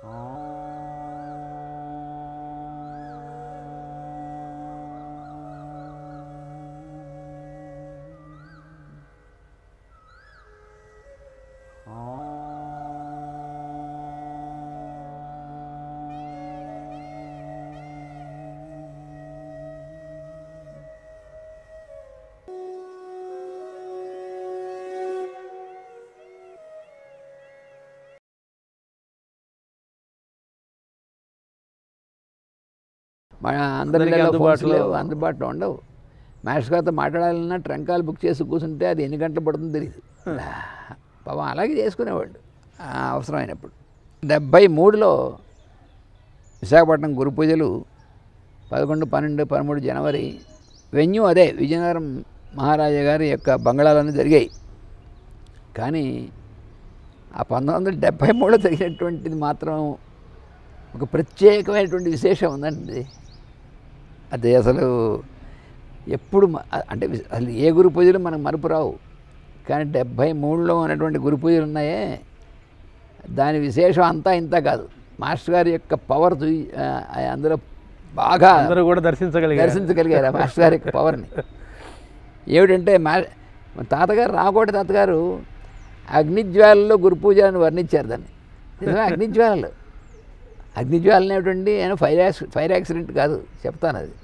మన అందరికీ అందరిలో ఫోన్స్ అందుబాటులో- లేవు అందుబాటులో ఉండవు మాస్టర్ గారితో మాట్లాడాలన్నా ట్రంకాలు బుక్ చేసి కూర్చుంటే అది ఎన్ని గంటలు పడుతుందో తెలియదు పాపం అలాగే చేసుకునేవాళ్ళు ఆ, అవసరమైనప్పుడు డెబ్భై మూడులో విశాఖపట్నం గురు పూజలు పదకొండు పన్నెండు పదమూడు జనవరి వెన్యూ అదే విజయనగరం మహారాజా గారి యొక్క బంగళాలోనే జరిగాయి కానీ ఆ పంతొమ్మిది వందల డెబ్భై మూడులో జరిగినటువంటిది మాత్రం ఒక ప్రత్యేకమైనటువంటి విశేషం ఉందండి అది అసలు ఎప్పుడు మ- అంటే విశ- అసలు ఏ గురు పూజలు మనకు మరుపు రావు కానీ డెబ్భై మూడులో ఉన్నటువంటి గురు పూజలు ఉన్నాయే దాని విశేషం అంతా ఇంత కాదు మాస్టర్ గారి యొక్క పవర్ చూ ఆ, అందులో బాగా అందరూ కూడా దర్శించగలిగారు దర్శించగలిగారు ఆ మాస్టర్ గారి యొక్క పవర్ని ఏమిటంటే మా మా తాతగారు రామకోటి తాతగారు అగ్నిజ్వాలలో గురు పూజ అని వర్ణించారు దాన్ని నిజమే అగ్నిజ్వాలలు అగ్నిజ్వాలలు ఏమిటండి ఆయన ఫైర్ యాక్సి ఫైర్ యాక్సిడెంట్ కాదు చెప్తాను అది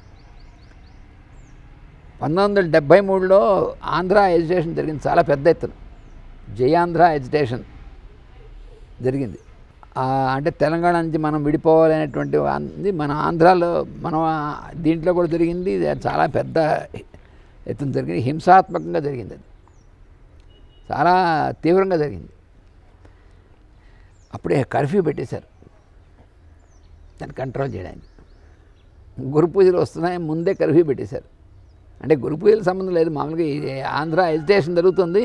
పంతొమ్మిది వందల డెబ్భై మూడులో ఆంధ్ర ఎడ్యుకేషన్ జరిగింది చాలా పెద్ద ఎత్తున జయాంధ్ర ఎడ్యుకేషన్ జరిగింది ఆ, అంటే తెలంగాణ నుంచి మనం విడిపోవాలనేటువంటి అంది మన ఆంధ్రాలో మనం ఆ దీంట్లో కూడా జరిగింది ఇది చాలా పెద్ద ఎత్తున జరిగింది హింసాత్మకంగా జరిగింది అది చాలా తీవ్రంగా జరిగింది అప్పుడే కర్ఫ్యూ పెట్టేశారు దాన్ని కంట్రోల్ చేయడానికి గురు పూజలు వస్తున్నాయి ముందే కర్ఫ్యూ పెట్టేశారు అంటే గురు పూజల సంబంధం లేదు మామూలుగా ఇది ఆంధ్ర ఎడ్యుకేషన్ జరుగుతుంది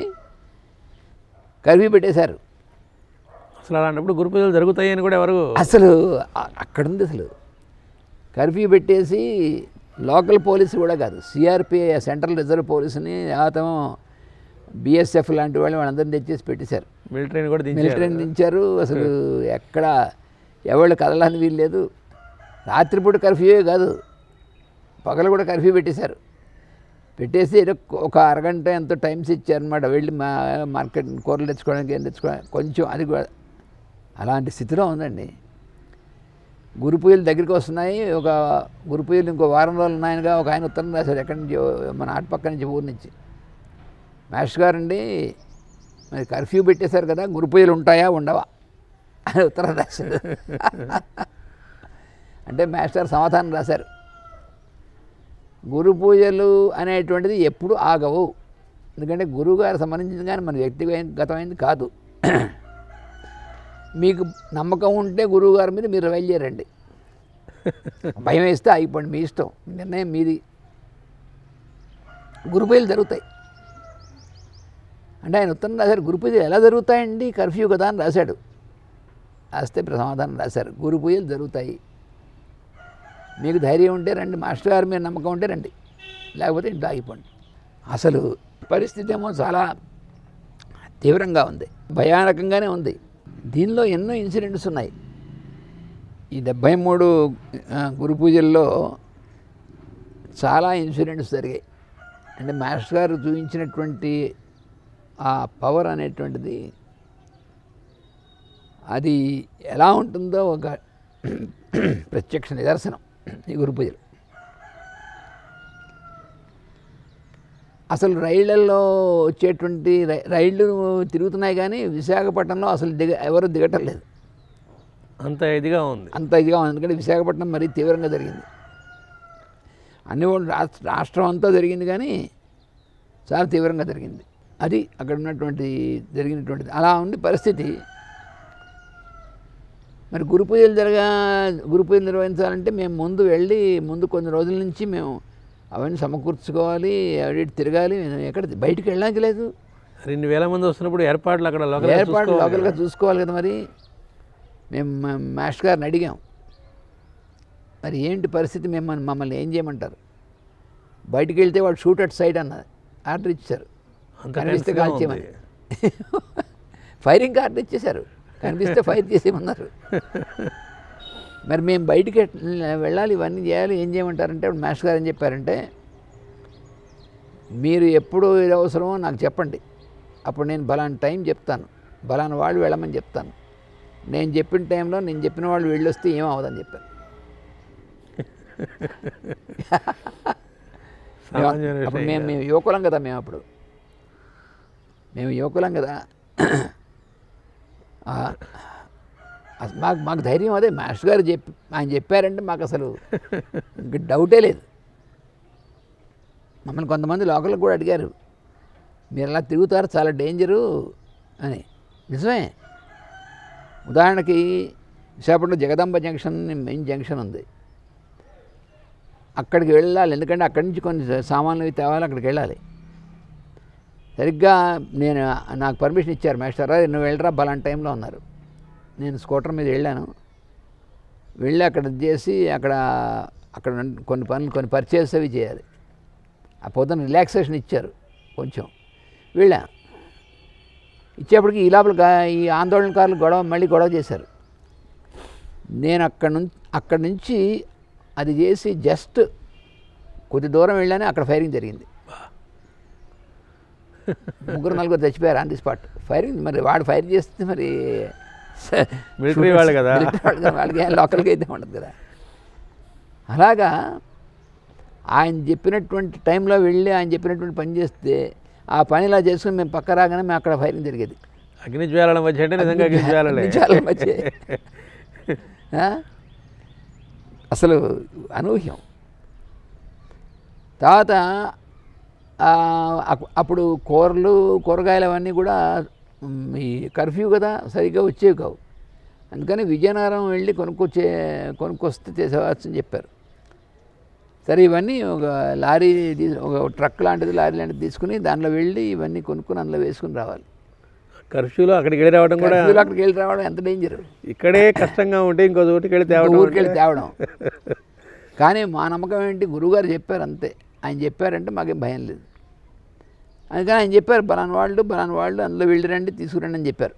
కర్ఫ్యూ పెట్టేశారు అసలు అలాంటప్పుడు గురు పూజలు జరుగుతాయి అని కూడా ఎవరు అసలు అ- అక్కడ ఉంది అసలు కర్ఫ్యూ పెట్టేసి లోకల్ పోలీసు కూడా కాదు సిఆర్పి సెంట్రల్ రిజర్వ్ పోలీసుని లేకపోతే బిఎస్ఎఫ్ లాంటి వాళ్ళు వాళ్ళందరినీ తెచ్చేసి పెట్టేశారు మిలిటరీని కూడా దించారు మిలిటరీని దించారు అసలు ఎక్కడ ఎవళ్ళు కదలని వీలు లేదు రాత్రిపూట కర్ఫ్యూ కాదు పగలు కూడా కర్ఫ్యూ పెట్టేశారు పెట్టేసి ఏదో ఒక అరగంట ఎంతో టైమ్స్ ఇచ్చారనమాట వెళ్ళి మా మార్కెట్ కూరలు తెచ్చుకోవడానికి ఏం తెచ్చుకోవడానికి కొంచెం అది కూడా అలాంటి స్థితిలో ఉందండి గురు పూజలు దగ్గరికి వస్తున్నాయి ఒక గురు పూజలు ఇంకో వారం రోజులు ఉన్నాయనగా ఒక ఆయన ఉత్తరం రాశారు ఎక్కడి నుంచి మన అటుపక్క నుంచి ఊరి నుంచి మాస్టర్ గారండి మరి కర్ఫ్యూ పెట్టేశారు కదా గురు పూజలు ఉంటాయా ఉండవా అని ఉత్తరం రాశారు అంటే మాస్టర్ సమాధానం రాశారు గురు పూజలు అనేటువంటిది ఎప్పుడు ఆగవు ఎందుకంటే గురువు గారు సంబంధించింది కానీ మన వ్యక్తిగతమైనది కాదు మీకు నమ్మకం ఉంటే గురువు గారి మీద మీరు బయలుదేరండి భయం వేస్తే అయిపోండి మీ ఇష్టం నిర్ణయం మీది గురు పూజలు జరుగుతాయి అంటే ఆయన ఉత్తరం రాశారు గురు పూజలు ఎలా జరుగుతాయండి కర్ఫ్యూ కదా అని రాశాడు రాస్తే ఇప్పుడు సమాధానం రాశారు గురు పూజలు జరుగుతాయి మీకు ధైర్యం ఉంటే రండి మాస్టర్ గారి మీద నమ్మకం ఉంటే రండి లేకపోతే ఇంట్లో ఆగిపోండి అసలు పరిస్థితి ఏమో చాలా తీవ్రంగా ఉంది భయానకంగానే ఉంది దీనిలో ఎన్నో ఇన్సిడెంట్స్ ఉన్నాయి ఈ డెబ్భై మూడు ఆ, గురు పూజల్లో చాలా ఇన్సిడెంట్స్ జరిగాయి అంటే మాస్టర్ గారు చూపించినటువంటి ఆ పవర్ అనేటువంటిది అది ఎలా ఉంటుందో ఒక ప్రత్యక్ష నిదర్శనం ఈ గురు పూజలు అసలు రైళ్లలో వచ్చేటువంటి రై- రైళ్ళు తిరుగుతున్నాయి కానీ విశాఖపట్నంలో అసలు దిగ ఎవరు దిగటం లేదు అంత ఇదిగా ఉంది అంత ఇదిగా ఉంది ఎందుకంటే విశాఖపట్నం మరీ తీవ్రంగా జరిగింది అన్ని ఊళ్ళు రాష్ట్ర రాష్ట్రం అంతా జరిగింది కానీ చాలా తీవ్రంగా జరిగింది అది అక్కడ ఉన్నటువంటి జరిగినటువంటిది అలా ఉంది పరిస్థితి మరి గురు పూజలు జరగా గురు పూజలు నిర్వహించాలంటే మేము ముందు వెళ్ళి ముందు కొన్ని రోజుల నుంచి మేము అవన్నీ సమకూర్చుకోవాలి అవి ఇటు తిరగాలి మేము ఎక్కడ బయటికి వెళ్ళడానికి లేదు రెండు వేల మంది వస్తున్నప్పుడు ఏర్పాట్లు అక్కడ లోకల్ ఏర్పాటు లోకల్గా చూసుకోవాలి కదా మరి మేము మా మాస్టర్ గారిని అడిగాం మరి ఏంటి పరిస్థితి మిమ్మల్ని మమ్మల్ని ఏం చేయమంటారు బయటికి వెళ్తే వాడు షూట్ అట్ సైడ్ అన్నది ఆర్డర్ ఇచ్చారు అంత కనిపిస్తే tense గా కాల్చేయమని ఫైరింగ్ ఆర్డర్ ఇచ్చేశారు కనిపిస్తే ఫైర్ చేసేయమన్నారు మరి మేము బయటికి ఎట్- వెళ్ళాలి ఇవన్నీ చేయాలి ఏం చేయమంటారంటే అప్పుడు మాస్టర్ గారు ఏం చెప్పారంటే మీరు ఎప్పుడు ఇది అవసరమో నాకు చెప్పండి అప్పుడు నేను బలానా టైం చెప్తాను బలానా వాళ్ళు వెళ్ళమని చెప్తాను నేను చెప్పిన టైంలో నేను చెప్పిన వాళ్ళు వెళ్ళొస్తే ఏం అవ్వదని చెప్పాను సామాన్యమైన అప్పుడు విషయం మేము మేము యువకులం కదా మేము అప్పుడు మేము యువకులం కదా ఆ, అస- మాకు మాకు ధైర్యం అదే మాస్టర్ గారు చెప్పి ఆయన చెప్పారంటే మాకు అసలు ఇంక డౌటే లేదు మమ్మల్ని కొంతమంది లోకల్కి కూడా అడిగారు మీరు అలా తిరుగుతారు చాలా డేంజరు అని నిజమే ఉదాహరణకి విశాఖపట్నంలో జగదాంబ జంక్షన్ అని మెయిన్ జంక్షన్ ఉంది అక్కడికి వెళ్ళాలి ఎందుకంటే అక్కడి నుంచి కొన్ని సామాన్లు అవి తేవాలి అక్కడికి వెళ్ళాలి సరిగ్గా నేను నాకు పర్మిషన్ ఇచ్చారు మాస్టర్ "అరే, నువ్వు వెళ్ళరా బలాంటి టైంలో ఉన్నారు నేను స్కూటర్ మీద వెళ్ళాను వెళ్ళి అక్కడ చేసి అక్కడ అక్కడ ఉన్న కొన్ని పనులు కొన్ని పర్చేస్ అవి చేయాలి ఆ పొద్దున్న రిలాక్సేషన్ ఇచ్చారు కొంచెం వెళ్ళా ఇచ్చేప్పటికి ఈ లోపల గా- ఈ ఆందోళనకారులు గొడవ మళ్ళీ గొడవ చేశారు నేను అక్కడ నుంచి అక్కడి నుంచి అది చేసి జస్ట్ కొద్ది దూరం వెళ్ళానే అక్కడ ఫైరింగ్ జరిగింది ముగ్గురు నలుగురు చచ్చిపోయారు ఆన్ ది స్పాట్ ఫైరింగ్ మరి వాడు ఫైర్ చేస్తే మరి Military వాళ్ళు కదా. Military వాళ్ళు కదా, వాళ్ళకి ఏం లోకల్గా అయితే ఉండదు కదా అలాగా ఆయన చెప్పినటువంటి టైంలో వెళ్ళి ఆయన చెప్పినటువంటి పని చేస్తే ఆ పని ఇలా చేసుకుని మేము పక్క రాగానే మేము అక్కడ ఫైరింగ్ జరిగేది అగ్ని జ్వాలల మధ్య అంటే నిజంగా అగ్ని జ్వాలలే నిజాల మధ్య ఆ? అసలు అనూహ్యం తర్వాత ఆ, అప్- అప్పుడు కూరలు కూరగాయలు అవన్నీ కూడా మ్, ఈ కర్ఫ్యూ కదా సరిగ్గా వచ్చేవి కావు అందుకని విజయనగరం వెళ్ళి కొనుక్కొచ్చే కొనుక్కొస్తే చేసేవచ్చు అని చెప్పారు సరే ఇవన్నీ ఒక లారీ తీ- ఒక ట్రక్ లాంటిది లారీ లాంటిది తీసుకుని దానిలో వెళ్ళి ఇవన్నీ కొనుక్కుని అందులో వేసుకుని రావాలి కర్ఫ్యూలో అక్కడికి వెళ్ళి రావడం కూడా కర్ఫ్యూలో అక్కడికి వెళ్ళి రావడం ఎంత డేంజర్ ఇక్కడే కష్టంగా ఉంటే ఇంకో చోటికి వెళ్ళి తేవడం ఊరికి వెళ్ళి తేవడం కానీ మా నమ్మకం ఏంటి గురువుగారు చెప్పారు అంతే ఆయన చెప్పారంటే మాకేం భయం లేదు అందుకని ఆయన చెప్పారు బలాన్ వాళ్ళు బలాన్ వాళ్ళు అందులో వెళ్ళి రండి తీసుకురండి అని చెప్పారు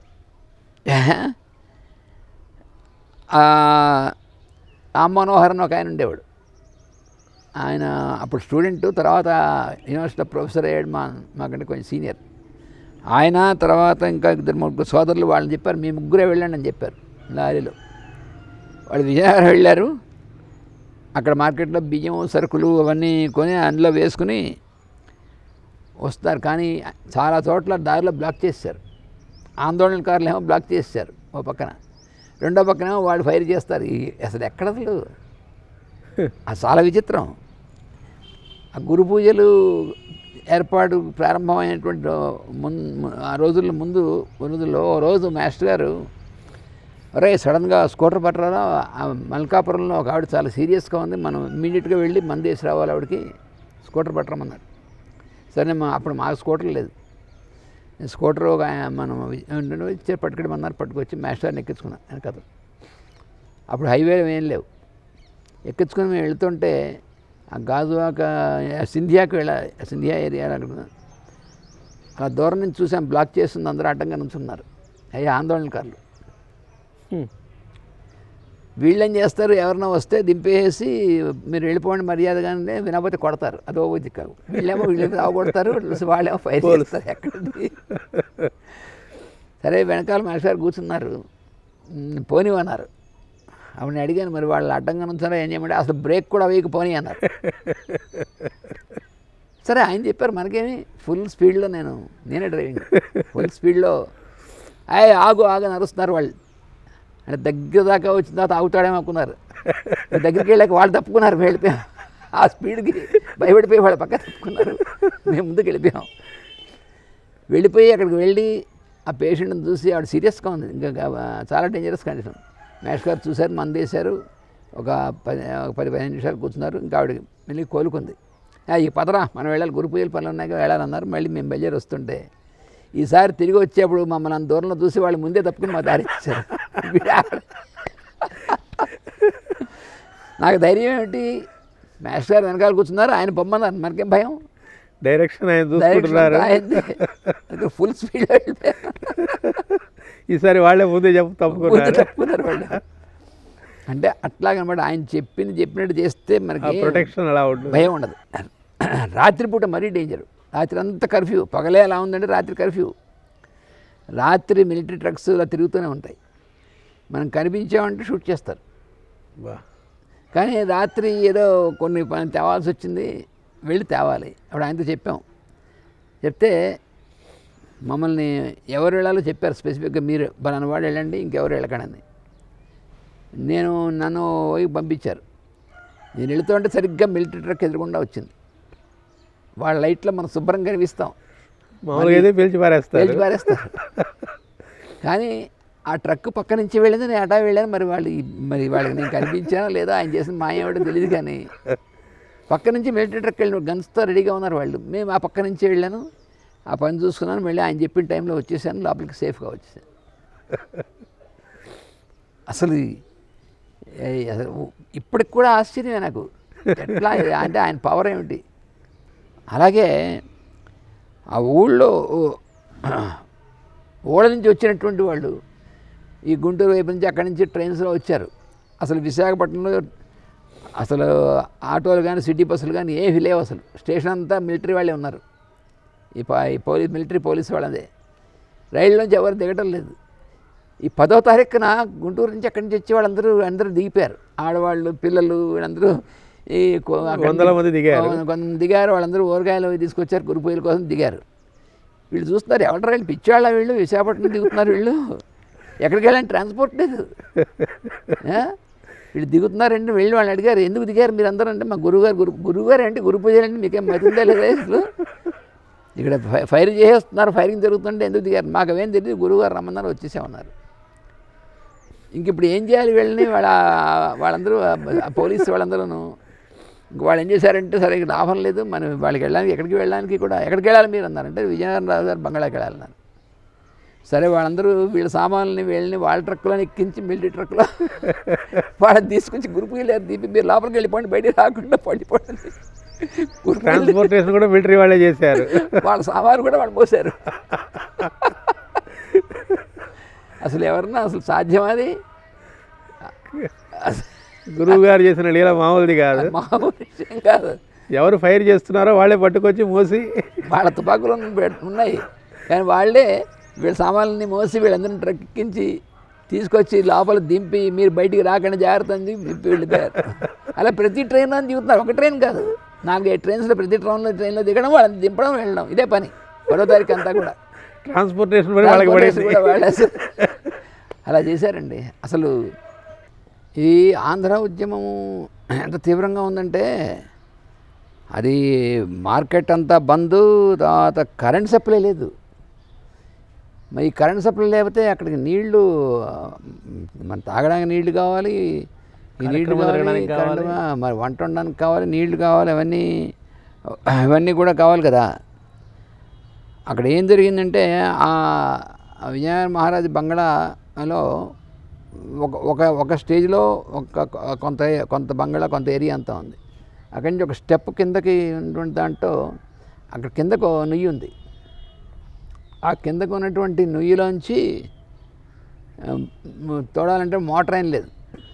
ఆ, రామ్ మనోహర్ అని ఒక ఆయన ఉండేవాడు ఆయన అప్పుడు స్టూడెంట్ తర్వాత యూనివర్సిటీలో ప్రొఫెసర్ అయ్యాడు మా మాకంటే కొంచెం సీనియర్ ఆయన తర్వాత ఇంకా ఇద్దరు ముగ్గురు సోదరులు వాళ్ళని చెప్పారు మీ ముగ్గురే వెళ్ళండి అని చెప్పారు లారీలో వాళ్ళు విజయనగరం వెళ్ళారు అక్కడ మార్కెట్లో బియ్యం సరుకులు అవన్నీ కొని అందులో వేసుకుని వస్తారు కానీ చాలా చోట్ల దారిలో బ్లాక్ చేశారు ఆందోళనకారులు ఏమో బ్లాక్ చేశారు ఓ పక్కన రెండో పక్కన ఏమో వాళ్ళు ఫైర్ చేస్తారు ఈ- అసలు ఎక్కడ అసలు అది చాలా విచిత్రం ఆ గురు పూజలు ఏర్పాటు ప్రారంభమైనటువంటి ముందు ఆ రోజుల ముందు రోజుల్లో ఓ రోజు మాస్టర్ గారు అరే సడన్గా స్కూటర్ పట్టరా ఆ మల్కాపురంలో ఒక ఆవిడ చాలా సీరియస్గా ఉంది మనం ఇమ్మీడియట్గా వెళ్ళి మంది వేసి రావాలి ఆవిడకి స్కూటర్ పట్టరమన్నారు సరే మా అప్పుడు మా స్కూటర్ లేదు నేను స్కూటర్ ఒక ఆయన- మనం ఇచ్చే పట్టుకోమన్నారు పట్టుకొచ్చి మాస్టర్ని ఎక్కించుకున్నాను అని కథ అప్పుడు హైవే ఏం లేవు ఎక్కించుకొని మేము వెళ్తుంటే ఆ గాజువాక ఆ సింధియాకి వెళ్ళాలి ఆ సింధియా ఏరియా అక్కడ అలా దూరం నుంచి చూసాం బ్లాక్ చేస్తుంది అందరూ అడ్డంగా నుంచున్నారు అయ్యా ఆందోళనకారులు హ్మ్. వీళ్ళేం చేస్తారు ఎవరన్నా వస్తే దింపేసి మీరు వెళ్ళిపోండి మర్యాదగానే వినకపోతే కొడతారు అదో దిక్కు వీళ్ళేమో వీళ్ళేమో రావగొడతారు వాళ్ళేమో ఫైర్ చేస్తారు ఎక్కడిది సరే వెనకాల మాస్టర్ కూర్చున్నారు "ఉమ్, పోనివన్నారు ఆవిడని అడిగాను మరి వాళ్ళు అడ్డంగా నుంచారా ఏం చేయమంటే అసలు బ్రేక్ కూడా వేయక పోనీ అన్నారు సరే ఆయన చెప్పారు మనకేమి ఫుల్ స్పీడ్లో నేను నేనే డ్రైవింగ్ ఫుల్ స్పీడ్లో అయ్యి ఆగు ఆగు నరుస్తున్నారు వాళ్ళు అంటే దగ్గర దాకా వచ్చిన తర్వాత ఆగుతాడేమో అనుకున్నారు దగ్గరికి వెళ్ళాక వాళ్ళు తప్పుకున్నారు వెళ్ళిపోయాం ఆ స్పీడ్కి భయపడిపోయి వాళ్ళు పక్క తప్పుకున్నారు మేము ముందుకు వెళ్ళిపోయాం వెళ్ళిపోయి అక్కడికి వెళ్ళి ఆ పేషెంట్ని చూసి ఆవిడ సీరియస్గా ఉంది ఇంకా గా- చాలా డేంజరస్ కండిషన్ మేష్ గారు చూశారు మంది వేశారు ఒక పది ఒక పది పదిహేను నిమిషాలు కూర్చున్నారు ఇంకా ఆవిడ మళ్ళీ కోలుకుంది "ఆ, ఈ పదరా మనం వెళ్ళాలి గురు పూజలు పనులు ఉన్నాయి కదా, వెళ్ళాలన్నారు మళ్ళీ మేము బయలుదేరి వస్తుంటే ఈసారి తిరిగి వచ్చేప్పుడు మమ్మల్ని అంత దూరంలో చూసి వాళ్ళు ముందే తప్పుకుని మా దారి ఇచ్చారు నాకు ధైర్యం ఏమిటి మాస్టర్ గారు వెనకాల కూర్చున్నారు ఆయన పొమ్మన్నారు మనకేం భయం డైరెక్షన్ ఆయన చూసుకుంటున్నారు ఫుల్ స్పీడ్ వెళ్ళిపోయారు ఈసారి వాళ్ళే ముందే చెప్పు ముందు తప్పుకున్నారు తప్పుకున్నారు వాళ్ళు అంటే అట్లాగనమాట ఆయన చెప్పింది చెప్పినట్టు చేస్తే ఆ మనకి ప్రొటెక్షన్ అలా ఉంటుంది భయం ఉండదు రాత్రిపూట మరీ డేంజర్ రాత్రి అంతా కర్ఫ్యూ పగలే ఎలా ఉందంటే రాత్రి కర్ఫ్యూ రాత్రి మిలిటరీ ట్రక్స్ ఇలా తిరుగుతూనే ఉంటాయి మనం కనిపించామంటే షూట్ చేస్తారు బా కానీ రాత్రి ఏదో కొన్ని పని తేవాల్సి వచ్చింది వెళ్ళి తేవాలి అప్పుడు ఆయనతో చెప్పాం చెప్తే మమ్మల్ని ఎవరు వెళ్ళాలో చెప్పారు స్పెసిఫిక్గా మీరు బలానా వాడు వెళ్ళండి ఇంకెవరు వెళ్ళకండి నేను నన్ను పోయి పంపించారు నేను వెళుతుంటే సరిగ్గా మిలిటరీ ట్రక్ ఎదురుకుండా వచ్చింది వాళ్ళ లైట్లో మనం శుభ్రం కనిపిస్తాం మామూలుగా అయితే పిలిచి పారేస్తారు పేల్చి పారేస్తారు కానీ ఆ ట్రక్ పక్క నుంచి వెళ్ళింది నేను అటా వెళ్ళాను మరి వాళ్ళు ఈ- మరి వాళ్ళకి నేను కనిపించానో లేదో ఆయన చేసిన మాయం ఏమిటో తెలియదు కానీ పక్క నుంచి మిలిటరీ ట్రక్ వెళ్ళిన గన్స్తో రెడీగా ఉన్నారు వాళ్ళు మేము ఆ పక్క నుంచి వెళ్ళాను ఆ పని చూసుకున్నాను మళ్ళీ ఆయన చెప్పిన టైంలో వచ్చేసాను లోపలికి సేఫ్గా వచ్చేసాను అసలు ఏ- అసలు ఇప్పటికి కూడా ఆశ్చర్యమే నాకు ఎట్లా ఇది? అంటే ఆయన పవర్ ఏమిటి అలాగే ఆ ఊళ్ళో ఊళ్ళ నుంచి వచ్చినటువంటి వాళ్ళు ఈ గుంటూరు వైపు నుంచి అక్కడి నుంచి ట్రైన్స్లో వచ్చారు అసలు విశాఖపట్నంలో అసలు ఆటోలు కానీ సిటీ బస్సులు కానీ ఏమీ లేవు అసలు స్టేషన్ అంతా మిలిటరీ వాళ్ళే ఉన్నారు ఈ ప- ఈ పోలీస్ మిలిటరీ పోలీస్ వాళ్ళదే రైల్లోంచి ఎవరు దిగటం లేదు ఈ పదో తారీఖున గుంటూరు నుంచి అక్కడి నుంచి వచ్చి వాళ్ళందరూ అందరూ దిగిపోయారు ఆడవాళ్ళు పిల్లలు వీళ్ళందరూ ఈ కొ- అక్కడి వందల నుంచి- మంది దిగారు. అవును, కొంతమంది దిగారు వాళ్ళందరూ ఊరగాయలు అవి తీసుకొచ్చారు గురుపొయ్యల కోసం దిగారు వీళ్ళు చూస్తున్నారు ఎవరు వీళ్ళు పిచ్చివాళ్ళ వీళ్ళు విశాఖపట్నం దిగుతున్నారు వీళ్ళు ఎక్కడికి వెళ్ళాలని ట్రాన్స్పోర్ట్ లేదు ఆ? వీళ్ళు దిగుతున్నారండి వెళ్ళి వాళ్ళని అడిగారు ఎందుకు దిగారు మీరు అందరూ అంటే మా గురువుగారు గురు గురువుగారు అంటే గురు పూజలు అంటే మీకేం మతుందా లేదా అసలు ఇక్కడ ఫై- ఫైర్ చేసేస్తున్నారు ఫైరింగ్ జరుగుతుంటే ఎందుకు దిగారు మాకు అవేం తెలియదు గురువుగారు రమ్మన్నారు వచ్చేసామన్నారు ఇంక ఇప్పుడు ఏం చేయాలి వీళ్ళని వాళ్ళ వాళ్ళందరూ ఆ పోలీసు వాళ్ళందరూ ఇంక వాళ్ళు ఏం చేశారంటే సరే ఇక లాభం లేదు మనం వాళ్ళకి వెళ్ళడానికి ఎక్కడికి వెళ్ళడానికి కూడా ఎక్కడికి వెళ్ళాలి మీరు అన్నారంటే విజయనగరం రాజు గారు బంగాళాకి వెళ్ళాలన్నారు సరే వాళ్ళందరూ వీళ్ళ సామాన్లని వీళ్ళని వాళ్ళ ట్రక్కులో ఎక్కించి మిలిటరీ ట్రక్కులో వాళ్ళని తీసుకొచ్చి గురుపు వెళ్ళారు దీపి మీరు లోపలికి వెళ్ళిపోండి బయటికి రాకుండా పడిపోండి గురుపు ట్రాన్స్పోర్టేషన్ కూడా మిలిటరీ వాళ్ళే చేశారు వాళ్ళ సామాను కూడా వాళ్ళు పోసారు అసలు ఎవరన్నా అసలు సాధ్యమాది గురువు గారు చేసిన లీల మామూలుది కాదు మామూలు విషయం కాదు ఎవరు ఫైర్ చేస్తున్నారో వాళ్ళే పట్టుకొచ్చి మోసి వాళ్ళ తుపాకులు ఉన్న- ఉన్నాయి కానీ వాళ్ళే వీళ్ళ సామాన్లని మోసి వీళ్ళందరిని ట్రక్ ఎక్కించి తీసుకొచ్చి లోపల దింపి మీరు బయటికి రాకుండా జాగ్రత్త అని చెప్పి దింపి వెళ్ళిపోయారు అలా ప్రతి ట్రైన్లో దిగుతున్నారు ఒక ట్రైన్ కాదు నాలుగైదు ట్రైన్స్లో ప్రతి ట్రైన్లో ట్రైన్లో దిగడం వాళ్ళని దింపడం వెళ్ళడం ఇదే పని పదో తారీఖు అంతా కూడా ట్రాన్స్పోర్టేషన్ పని వాళ్ళకి ట్రాన్స్పోర్టేషన్ పడేసి కూడా వాళ్ళే అసలు. అలా చేశారండి అసలు ఈ ఆంధ్ర ఉద్యమం ఎంత తీవ్రంగా ఉందంటే అది మార్కెట్ అంతా బంద్ తర్వాత కరెంట్ సప్లై లేదు మరి ఈ కరెంట్ సప్లై లేకపోతే అక్కడికి నీళ్లు ఆ, మన తాగడానికి నీళ్లు కావాలి ఈ నీళ్లు కార్యక్రమాలు కావాలి జరగడానికి కావాలి. కరెంట్ ఆ, మరి వంట వండడానికి కావాలి నీళ్లు కావాలి అవన్నీ ఇవన్నీ కూడా కావాలి కదా అక్కడ ఏం జరిగిందంటే ఆ ఆ విజయనగర మహారాజు బంగ్లాలో ఒక ఒక ఒక స్టేజ్లో ఒక కొంత కొంత బంగ్లా కొంత ఏరియా అంతా ఉంది అక్కడి నుంచి ఒక స్టెప్ కిందకి ఉన్నటువంటి దాంట్లో అక్కడ కిందకు ఓ నుయ్యి ఉంది ఆ కిందకు ఉన్నటువంటి నుయ్యిలోంచి ఆ, మ్, తోడాలంటే మోటార్ ఏం లేదు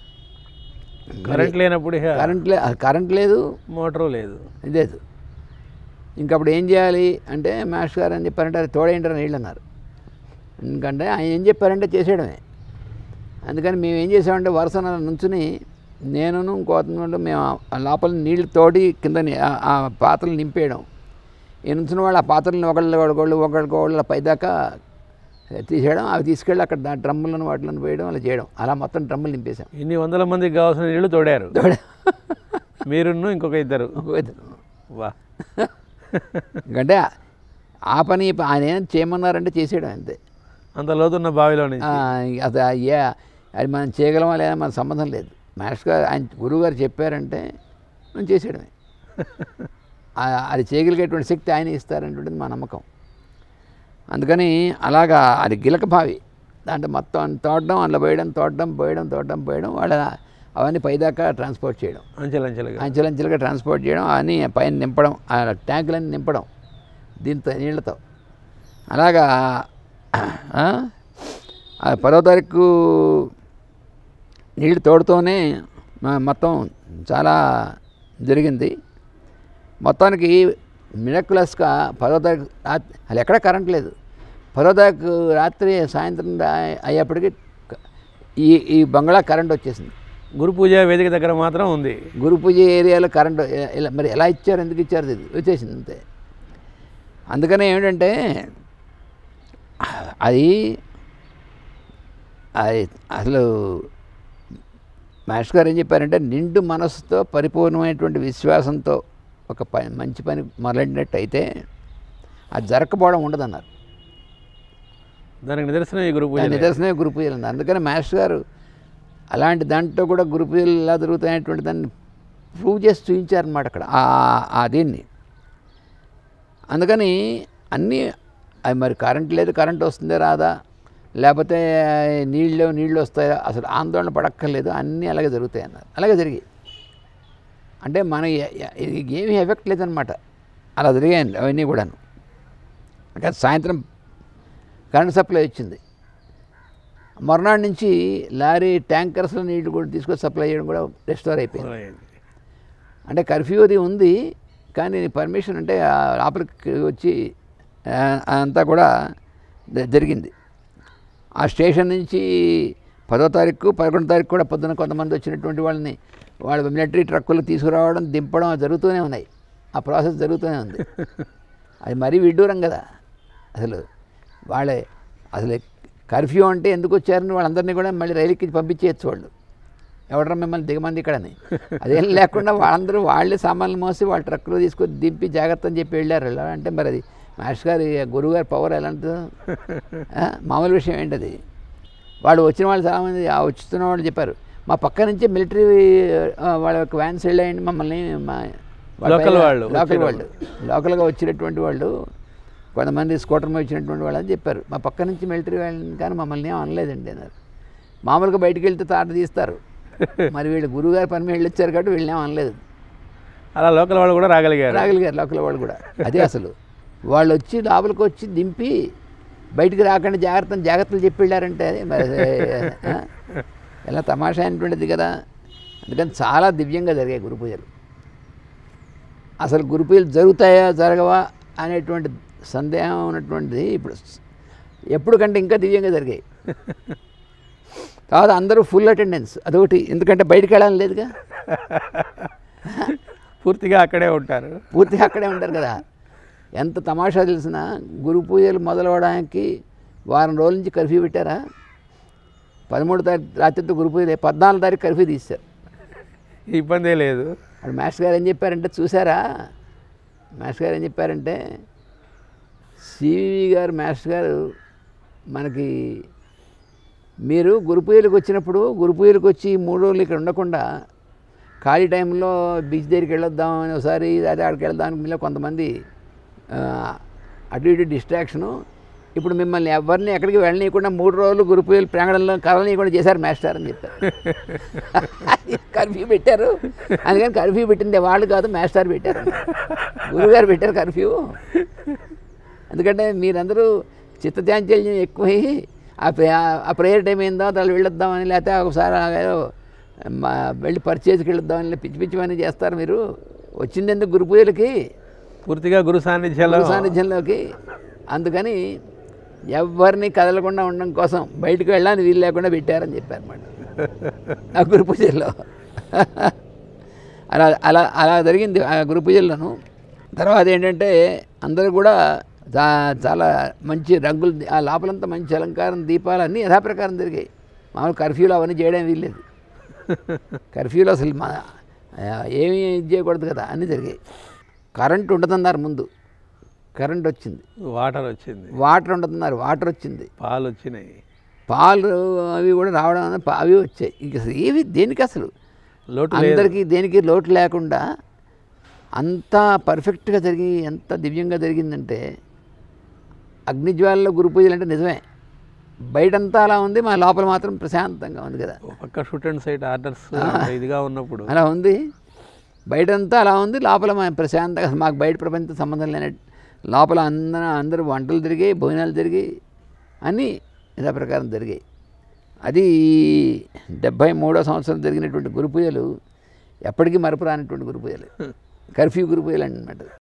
కరెంట్ లేనప్పుడు ఇక కరెంట్ లే కరెంట్ లేదు మోటారు లేదు లేదు ఇంకప్పుడు ఏం చేయాలి అంటే మాస్టర్ గారు అని చెప్పారంటే అది తోడేంటారు నీళ్ళు అన్నారు ఎందుకంటే ఆయన ఏం చెప్పారంటే చేసేయడమే అందుకని మేము ఏం చేసామంటే వరుసన నుంచుని నేనును ఇంకోతను మేము ఆ లోపల నీళ్ళు తోడి కింద ని- ఆ- ఆ పాత్రలు నింపేయడం ఈ నుంచిన వాళ్ళు ఆ పాత్రలను ఒకళ్ళు ఒకళ్ళు ఒకళ్ళకి ఒకళ్ళ పైదాకా తీసేయడం అవి తీసుకెళ్ళి అక్కడ దా డ్రమ్ములను వాటిలను వేయడం అలా చేయడం అలా మొత్తం డ్రమ్ములు నింపేశాం ఇన్ని వందల మందికి కావాల్సిన నీళ్లు తోడారు తోడ మీరును ఇంకొక ఇద్దరు వా ఎందుకంటే ఆ పని ఈ ప- ఆయన ఏం చేయమన్నారంటే చేసేయడం అంతే అంత లోతున్న బావిలో నుంచి ఆ, అది అయ్యా అది మనం చేయగలమా లేదా మన సంబంధం లేదు మాస్టర్ గారు ఆయన గురువు గారు చెప్పారంటే మనం చేసేయడమే ఆ, అది చేయగలిగేటువంటి శక్తి ఆయన ఇస్తారనేటువంటిది మా నమ్మకం అందుకని అలాగా అది గిలక బావి దాంట్లో మొత్తం తోడడం అందులో పోయడం తోడడం పోయడం తోడడం పోయడం వాళ్ళ అవన్నీ పైదాకా ట్రాన్స్పోర్ట్ చేయడం అంచెలంచెలుగా అంచెలంచెలుగా ట్రాన్స్పోర్ట్ చేయడం అని పైన నింపడం ఆ ట్యాంకులన్నీ నింపడం దీంతో నీళ్ళతో అలాగా ఆ, ఆ పదో తారీఖు నీళ్ళు తోడుతూనే మ- మొత్తం చాలా జరిగింది మొత్తానికి మిరకులస్గా పదో తారీఖు రాత్రి అసలు ఎక్కడ కరెంట్ లేదు పదో తారీఖు రాత్రి సాయంత్రం రా- అయ్యేప్పటికి క- ఈ ఈ బంగ్లా కరెంట్ వచ్చేసింది గురు పూజ వేదిక దగ్గర మాత్రం ఉంది గురు పూజ ఏరియాలో కరెంట్ ఇలా మరి ఎలా ఇచ్చారు ఎందుకు ఇచ్చారు ఇది వచ్చేసింది అంతే అందుకనే ఏమిటంటే అది అది అసలు మాస్టర్ గారు ఏం చెప్పారంటే నిండు మనసుతో పరిపూర్ణమైనటువంటి విశ్వాసంతో ఒక పని మంచి పని మొదలెట్టినట్టయితే అది జరగకపోవడం ఉండదన్నారు దానికి నిదర్శనం ఈ గురు పూజ దాని నిదర్శనమే గురు పూజలు ఉంది అందుకని మాస్టర్ గారు అలాంటి దాంట్లో కూడా గురు పూజలు ఎలా జరుగుతాయనేటువంటి దాన్ని ప్రూవ్ చేసి చూపించారనమాట అక్కడ ఆ- ఆ దీన్ని అందుకని అన్నీ అవి మరి కరెంట్ లేదు కరెంట్ వస్తుందే రాదా లేకపోతే నీళ్ళు నీళ్ళు వస్తాయా అసలు ఆందోళన పడక్కర్లేదు అన్నీ అలాగే జరుగుతాయి అన్నారు అలాగే జరిగాయి అంటే మన ఏమీ ఎఫెక్ట్ లేదనమాట అలా జరిగాయండి అవన్నీ కూడాను ఇంకా సాయంత్రం కరెంట్ సప్లై వచ్చింది మర్నాడు నుంచి లారీ ట్యాంకర్స్లో నీళ్లు కూడా తీసుకొని సప్లై చేయడం కూడా రెస్టోర్ అయిపోయింది అంటే కర్ఫ్యూ అది ఉంది కానీ పర్మిషన్ అంటే ఆ లోపలికి వచ్చి ఆ, అంతా కూడా జ- జరిగింది ఆ స్టేషన్ నుంచి పదో తారీఖు పదకొండో తారీఖు కూడా పొద్దున కొంతమంది వచ్చినటువంటి వాళ్ళని వాళ్ళ మిలిటరీ ట్రక్కులు తీసుకురావడం దింపడం అవి జరుగుతూనే ఉన్నాయి ఆ ప్రాసెస్ జరుగుతూనే ఉంది అది మరీ విడ్డూరం కదా అసలు వాళ్ళే అసలు కర్ఫ్యూ అంటే ఎందుకు వచ్చారని వాళ్ళందరినీ కూడా మళ్ళీ రైలుకి పంపించేయచ్చు వాళ్ళు ఎవడరా మిమ్మల్ని దిగమంది ఇక్కడని అదేం లేకుండా వాళ్ళందరూ వాళ్ళే సామాన్లు మోసి వాళ్ళ ట్రక్కులో తీసుకొని దింపి జాగ్రత్త అని చెప్పి వెళ్ళారు ఎలా అంటే మరి అది మాస్టర్ గారి గురువుగారి పవర్ ఎలాంటిదో ఆ, మామూలు విషయం ఏంటది వాళ్ళు వచ్చిన వాళ్ళు చాలామంది ఆ వచ్చిస్తున్న వాళ్ళు చెప్పారు మా పక్క నుంచి మిలిటరీ వాళ్ళ యొక్క వ్యాన్స్ వెళ్ళాయండి మమ్మల్ని మా వాళ్ళ Local పైన- వాళ్ళు, లోకల్ వచ్చిన వాళ్ళు లోకల్గా వచ్చినటువంటి వాళ్ళు కొంతమంది స్కూటర్ మీద వచ్చినటువంటి వాళ్ళు అని చెప్పారు మా పక్క నుంచి మిలిటరీ వాళ్ళని కానీ మమ్మల్ని ఏం అనలేదండి అన్నారు మామూలుగా బయటికి వెళ్తే తాట తీస్తారు మరి వీళ్ళు గురువుగారి పని మీద వెళ్ళొచ్చారు కాబట్టి వీళ్ళని ఏం అనలేదు అలా లోకల్ వాళ్ళు కూడా రాగలిగారు రాగలిగారు లోకల్ వాళ్ళు కూడా అదే అసలు వాళ్ళు వచ్చి లోపలికి వచ్చి దింపి బయటికి రాకుండా జాగ్రత్త జాగ్రత్తలు చెప్పి వెళ్ళారంటే అది మరి ఆ? ఎలా తమాషా అయినటువంటిది కదా అందుకని చాలా దివ్యంగా జరిగాయి గురు పూజలు అసలు గురు పూజలు జరుగుతాయా జరగవా అనేటువంటి సందేహం ఉన్నటువంటిది ఇప్పుడు ఎప్పుడు కంటే ఇంకా దివ్యంగా జరిగాయి తర్వాత అందరూ ఫుల్ అటెండెన్స్ అదొకటి ఎందుకంటే బయటికి వెళ్ళాలని లేదుగా పూర్తిగా అక్కడే ఉంటారు పూర్తిగా అక్కడే ఉంటారు కదా ఎంత తమాషా తెలిసిన గురు పూజలు మొదలవడానికి వారం రోజుల నుంచి కర్ఫ్యూ పెట్టారా పదమూడు తారీఖు రాత్రితో గురు పూజలు పద్నాలుగు తారీఖు కర్ఫ్యూ తీశారు ఇబ్బందే లేదు అప్పుడు మాస్టర్ గారు ఏం చెప్పారంటే చూసారా మాస్టర్ గారు ఏం చెప్పారంటే సివి గారు మాస్టర్ గారు మనకి మీరు గురు పూజలకు వచ్చినప్పుడు గురు పూజలకు వచ్చి మూడు రోజులు ఇక్కడ ఉండకుండా ఖాళీ టైంలో బీచ్ దగ్గరికి వెళ్ళొద్దాం అని ఒకసారి అదే అక్కడికి వెళ్దాం మీలో కొంతమంది ఆ, అటు ఇటు డిస్ట్రాక్షను ఇప్పుడు మిమ్మల్ని ఎవరిని ఎక్కడికి వెళ్ళనీయకుండా మూడు రోజులు గురు పూజలు ప్రాంగణంలో కలనీయకుండా చేశారు మాస్టర్ అని చెప్పారు కర్ఫ్యూ పెట్టారు అందుకని కర్ఫ్యూ పెట్టింది వాళ్ళు కాదు మాస్టర్ పెట్టారు గురువుగారు పెట్టారు కర్ఫ్యూ ఎందుకంటే మీరందరూ చిత్తచాంచల్యం ఎక్కువై ఆ ప్రే ఆ ప్రేయర్ టైం ఏందో వాళ్ళు వెళ్ళొద్దామని లేకపోతే ఒకసారి ఏదో మా వెళ్ళి పర్చేజ్కి వెళ్ళొద్దామని పిచ్చి పిచ్చి పని చేస్తారు మీరు వచ్చింది ఎందుకు గురు పూజలకి పూర్తిగా గురు సాన్నిధ్యంలో గురు సాన్నిధ్యంలోకి అందుకని ఎవరిని కదలకుండా ఉండడం కోసం బయటకు వెళ్ళడానికి వీలు లేకుండా పెట్టారని చెప్పారన్నమాట ఆ గురు పూజల్లో అలా అలా అలా జరిగింది ఆ గురు పూజల్లోను తర్వాత ఏంటంటే అందరూ కూడా చా- చాలా మంచి రంగులు ఆ లోపలంతా మంచి అలంకారం దీపాలు అన్నీ యథాప్రకారం జరిగాయి మామూలు కర్ఫ్యూలో అవన్నీ చేయడం వీల్లేదు కర్ఫ్యూలో అసలు మా ఏమీ ఇది చేయకూడదు కదా అన్నీ జరిగాయి కరెంట్ ఉండదన్నారు ముందు కరెంట్ వచ్చింది వాటర్ వచ్చింది వాటర్ ఉండదన్నారు వాటర్ వచ్చింది పాలు వచ్చినాయి పాలు అవి కూడా రావడం అన్న పా- అవి వచ్చాయి ఇంక అసలు ఏవి దేనికి అసలు లోటు లేదు అందరికీ దేనికి లోటు లేకుండా అంత పర్ఫెక్ట్గా జరిగి ఎంత దివ్యంగా జరిగిందంటే అగ్నిజ్వాలలో గురు పూజలు అంటే నిజమే బయటంతా అలా ఉంది మా లోపల మాత్రం ప్రశాంతంగా ఉంది కదా ఓ పక్క షూట్ అండ్ సైట్ ఆర్డర్స్ ఇదిగా ఉన్నప్పుడు అలా ఉంది బయటంతా అలా ఉంది లోపల మా ప్రశాంతంగా మాకు బయట ప్రపంచం సంబంధం లేని లోపల అందరూ అందరూ వంటలు జరిగాయి భోజనాలు జరిగాయి అన్నీ యథా ప్రకారం జరిగాయి అది డెబ్భై మూడో సంవత్సరం జరిగినటువంటి గురు పూజలు ఎప్పటికీ మరపురానటువంటి గురు పూజలు కర్ఫ్యూ గురు పూజలు అనమాట